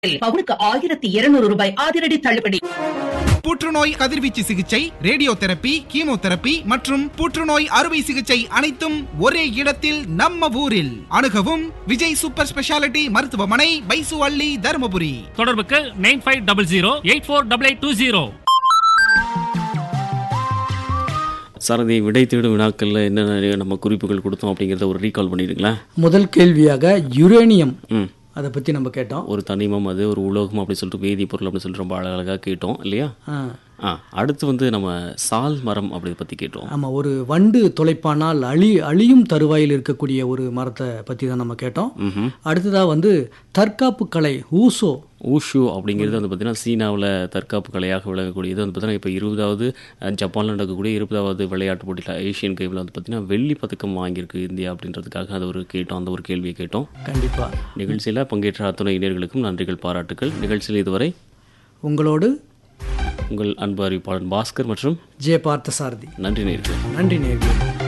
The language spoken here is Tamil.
பவுனுக்கு ஆயிரத்தி இருநூறு ரூபாய் அதிரடி தள்ளுபடி புற்றுநோய் கதிர்வீச்சு சிகிச்சை ரேடியோ தெரப்பி கீமோதெரப்பி மற்றும் புற்றுநோய் அறுவை சிகிச்சை அனைத்தும் ஒரே இடத்தில் நம்ம ஊரில் அணுகவும் விஜய் சூப்பர் ஸ்பெஷாலிட்டி மருத்துவமனை பைசு அள்ளி தருமபுரி தொடர்புக்கு nine five double zero eight four double eight two zero சாரதி விடை தேடும் வினாக்களில் என்னென்ன நம்ம குறிப்புகள் கொடுத்தோம் அப்படிங்கிறத ஒரு ரீகால் பண்ணிடுங்களேன் முதல் கேள்வியாக யுரேனியம் ம் அதை பற்றி நம்ம கேட்டோம் ஒரு தனிமம் அது ஒரு உலோகம் அப்படி சொல்லிட்டு வேதிப்பொருள் அப்படின்னு சொல்லிட்டு ரொம்ப அழகாக கேட்டோம் இல்லையா ஆ ஆ அடுத்து வந்து நம்ம சால் மரம் அப்படி பற்றி கேட்டோம் ஆமாம் ஒரு வண்டு தொலைப்பானால் அழி அழியும் தருவாயில் இருக்கக்கூடிய ஒரு மரத்தை பற்றி தான் நம்ம கேட்டோம் ம்ஹும். அடுத்ததாக வந்து தற்காப்பு கலை ஊசோ ஊஷு அப்படிங்கிறது வந்து பார்த்தீங்கன்னா சீனாவில் தற்காப்பு கலையாக விளங்கக்கூடியது வந்து பார்த்தீங்கன்னா இப்போ இருபதாவது அஹ், ஜப்பானில் நடக்கக்கூடிய இருபதாவது விளையாட்டு போட்டியில் ஏஷியன் கேமில் வந்து பார்த்தீங்கன்னா வெள்ளி பதக்கம் வாங்கியிருக்கு இந்தியா அப்படின்றதுக்காக அதை ஒரு கேட்டோம் அந்த ஒரு கேள்வியை கேட்டோம் கண்டிப்பாக நிகழ்ச்சியில் பங்கேற்ற அத்துணை இளைஞர்களுக்கும் நன்றிகள் பாராட்டுகள் நிகழ்ச்சியில் இதுவரை உங்களோடு உங்கள் அன்பு அறிவிப்பாளன் பாஸ்கர் மற்றும் ஜே பார்த்தசாரதி நன்றி நேர்கள் நன்றி நேர்களே